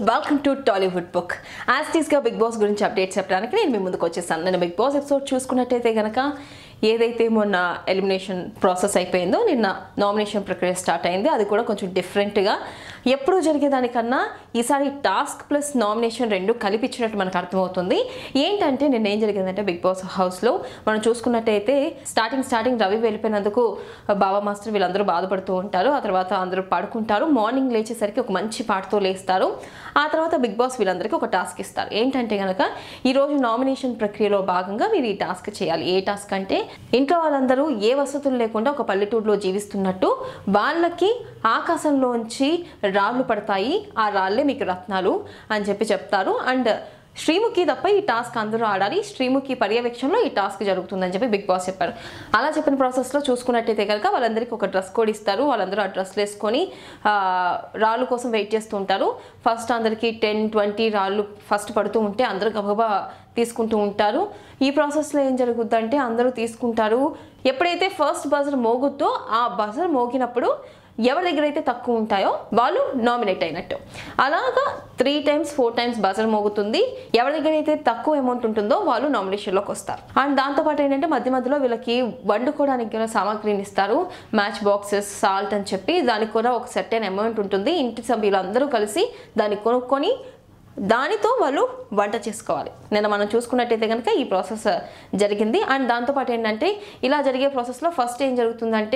welcome to Tollywood book యాస్టీస్గా Bigg Boss గురించి updates చెప్పడానికి నేను మీ ముందుకు వచ్చేసాను నేను బిగ్ బాస్ ఎపిసోడ్ చూసుకున్నట్టయితే కనుక ఏదైతే మొన్న ఎలిమినేషన్ ప్రాసెస్ అయిపోయిందో నిన్న నామినేషన్ ప్రక్రియ స్టార్ట్ అయింది అది కూడా కొంచెం డిఫరెంట్గా ఎప్పుడు జరిగేదానికన్నా ఈసారి టాస్క్ ప్లస్ నామినేషన్ రెండు కలిపిచ్చినట్టు మనకు అర్థమవుతుంది ఏంటంటే నిన్న ఏం జరిగిందంటే బిగ్ బాస్ హౌస్లో మనం చూసుకున్నట్టయితే స్టార్టింగ్ స్టార్టింగ్ రవి వెళ్ళిపోయినందుకు బాబా మాస్టర్ వీళ్ళందరూ బాధపడుతూ ఉంటారు ఆ తర్వాత అందరూ పడుకుంటారు మార్నింగ్ లేచేసరికి ఒక మంచి పాటతో లేస్తారు ఆ తర్వాత బిగ్ బాస్ వీళ్ళందరికీ ఒక టాస్క్ ఇస్తారు ఏంటంటే కనుక ఈరోజు నామినేషన్ ప్రక్రియలో భాగంగా మీరు ఈ టాస్క్ చేయాలి ఏ టాస్క్ అంటే ఇంట్లో వాళ్ళందరూ ఏ వసతులు లేకుండా ఒక పల్లెటూరులో జీవిస్తున్నట్టు వాళ్ళకి ఆకాశంలోంచి రాళ్ళు పడతాయి ఆ రాళ్ళే మీకు రత్నాలు అని చెప్పి చెప్తారు అండ్ శ్రీముఖి తప్ప ఈ టాస్క్ అందరూ ఆడాలి శ్రీముఖి పర్యవేక్షణలో ఈ టాస్క్ జరుగుతుందని చెప్పి బిగ్ బాస్ చెప్పారు అలా చెప్పిన ప్రాసెస్లో చూసుకున్నట్టయితే కనుక వాళ్ళందరికీ ఒక డ్రెస్ కోడ్ ఇస్తారు వాళ్ళందరూ ఆ డ్రెస్లు వేసుకొని ఆ, రాళ్ళు కోసం వెయిట్ చేస్తూ ఉంటారు ఫస్ట్ అందరికీ టెన్ ట్వంటీ రాళ్ళు ఫస్ట్ పడుతూ ఉంటే అందరూ గబగబా తీసుకుంటూ ఉంటారు ఈ ప్రాసెస్లో ఏం జరుగుద్దంటే అందరూ తీసుకుంటారు ఎప్పుడైతే ఫస్ట్ బజర్ మోగుద్దో ఆ బజర్ మోగినప్పుడు ఎవరి దగ్గర అయితే తక్కువ ఉంటాయో వాళ్ళు నామినేట్ అయినట్టు అలాగా three times four times buzzer మోగుతుంది ఎవరి దగ్గర అయితే తక్కువ అమౌంట్ ఉంటుందో వాళ్ళు నామినేషన్లోకి వస్తారు అండ్ దాంతోపాటు ఏంటంటే మధ్య మధ్యలో వీళ్ళకి వండుకోవడానికి గల సామాగ్రిని ఇస్తారు మ్యాచ్ బాక్సెస్ సాల్ట్ అని చెప్పి దానికి కూడా ఒక సెట్ అమౌంట్ ఉంటుంది ఇంటి సభ్యులందరూ కలిసి దాన్ని కొనుక్కొని దానితో వాళ్ళు వంట చేసుకోవాలి నిన్న మనం చూసుకున్నట్టయితే కనుక ఈ ప్రాసెస్ జరిగింది అండ్ దాంతోపాటు ఏంటంటే ఇలా జరిగే ప్రాసెస్లో ఫస్ట్ ఏం జరుగుతుందంటే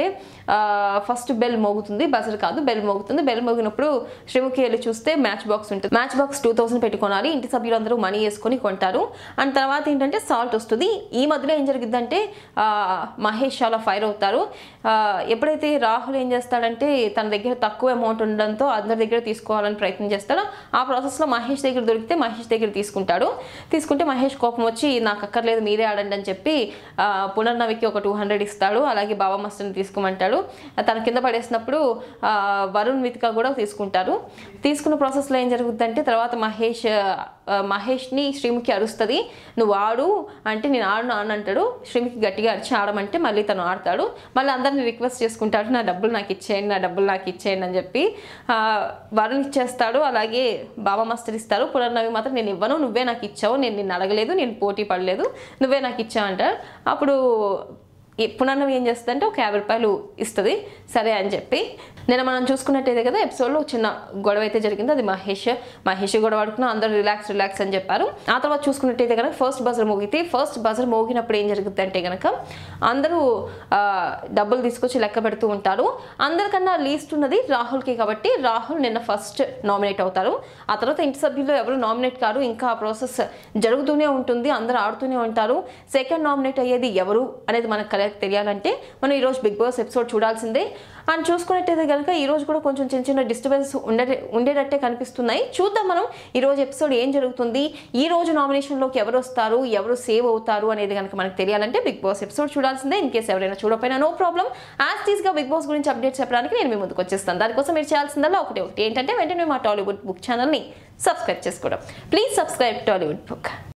ఫస్ట్ బెల్ మోగుతుంది బజర్ కాదు బెల్ మోగుతుంది బెల్ మోగినప్పుడు శ్రీముఖి వెళ్ళి చూస్తే మ్యాచ్ బాక్స్ ఉంటుంది మ్యాచ్ బాక్స్ టూ థౌసండ్ పెట్టుకోవాలి ఇంటి సభ్యులందరూ మనీ వేసుకొని కొంటారు అండ్ తర్వాత ఏంటంటే సాల్ట్ వస్తుంది ఈ మధ్యలో ఏం జరిగిద్దంటే ఆ, మహేష్ చాలా ఫైర్ అవుతారు ఆ, ఎప్పుడైతే రాహుల్ ఏం చేస్తాడంటే తన దగ్గర తక్కువ అమౌంట్ ఉండడంతో అందరి దగ్గర తీసుకోవాలని ప్రయత్నం చేస్తాడో ఆ ప్రాసెస్లో మహేష్ దగ్గర దొరికితే మహేష్ దగ్గర తీసుకుంటాడు తీసుకుంటే మహేష్ కోపం వచ్చి నాకు అక్కర్లేదు మీరే ఆడండి అని చెప్పి ఆ, పునర్నవికి ఒక టూ హండ్రెడ్ ఇస్తాడు అలాగే బాబా మస్టర్ని తీసుకోమంటాడు తన కింద పడేసినప్పుడు ఆ, వరుణ్ వితిక కూడా తీసుకుంటారు తీసుకున్న ప్రాసెస్లో ఏం జరుగుతుందంటే తర్వాత మహేష్ ఆ, మహేష్ని శ్రీముఖి అరుస్తుంది నువ్వు ఆడు అంటే నేను ఆడను ఆడను అంటాడు శ్రీముఖి గట్టిగా అరిచి ఆడమంటే మళ్ళీ తను ఆడతాడు మళ్ళీ అందరిని రిక్వెస్ట్ చేసుకుంటాడు నా డబ్బులు నాకు ఇచ్చేయండి నా డబ్బులు నాకు ఇచ్చేయండి అని చెప్పి ఆ, వరుణ్ ఇచ్చేస్తాడు అలాగే బాబా మాస్టర్ ఇస్తారు పునర్నవి మాత్రం నేను ఇవ్వను నువ్వే నాకు ఇచ్చావు నేను నిన్ను అడగలేదు నేను పోటీ పడలేదు నువ్వే నాకు ఇచ్చావు అంటాడు అప్పుడు ఈ పునర్నవి ఏం చేస్తుందంటే ఒక యాభై రూపాయలు ఇస్తుంది సరే అని చెప్పి నేను మనం చూసుకున్నట్టయితే కదా ఎపిసోడ్లో చిన్న గొడవ అయితే జరిగింది అది మహేష్ మహేష్ గొడవ ఆడుకున్నా అందరూ రిలాక్స్ రిలాక్స్ అని చెప్పారు ఆ తర్వాత చూసుకున్నట్టయితే కనుక ఫస్ట్ బజర్ మోగితే ఫస్ట్ బజర్ మోగినప్పుడు ఏం జరుగుతుంది అంటే కనుక అందరూ ఆ, డబ్బులు తీసుకొచ్చి లెక్క పెడుతూ ఉంటారు అందరికన్నా లీస్ట్ ఉన్నది రాహుల్కి కాబట్టి రాహుల్ నిన్న ఫస్ట్ నామినేట్ అవుతారు ఆ తర్వాత ఇంటి సభ్యులు ఎవరు నామినేట్ కారు ఇంకా ఆ ప్రాసెస్ జరుగుతూనే ఉంటుంది అందరూ ఆడుతూనే ఉంటారు సెకండ్ నామినేట్ అయ్యేది ఎవరు అనేది మనకు కరెక్ట్ తెలియాలంటే మనం ఈరోజు బిగ్ బాస్ ఎపిసోడ్ చూడాల్సిందే అండ్ చూసుకున్నట్టయితే కనుక ఈ రోజు కూడా కొంచెం చిన్న చిన్న డిస్టర్బెన్స్ ఉండే ఉండేటట్టే కనిపిస్తున్నాయి చూద్దాం మనం ఈ రోజు ఎపిసోడ్ ఏం జరుగుతుంది ఈ రోజు నామినేషన్లోకి ఎవరు వస్తారు ఎవరు సేవ్ అవుతారు అనేది కనుక మనకు తెలియాలంటే బిగ్ బాస్ ఎపిసోడ్ చూడాల్సిందే ఇన్ కేసు ఎవరైనా చూడకపోయినా నో ప్రాబ్లం యాజ్ గా బిగ్ బాస్ గురించి అప్డేట్స్ చెప్పడానికి నేను మీ ముందుకు వచ్చేస్తాను దానికోసం మీరు చేయాల్సిందల్లా ఒకటి ఒకటి ఏంటంటే వెంటనే మా టాలీవుడ్ బుక్ ఛానల్ని సబ్స్క్రైబ్ చేసుకోవడం ప్లీజ్ సబ్స్క్రైబ్ టాలీవుడ్ బుక్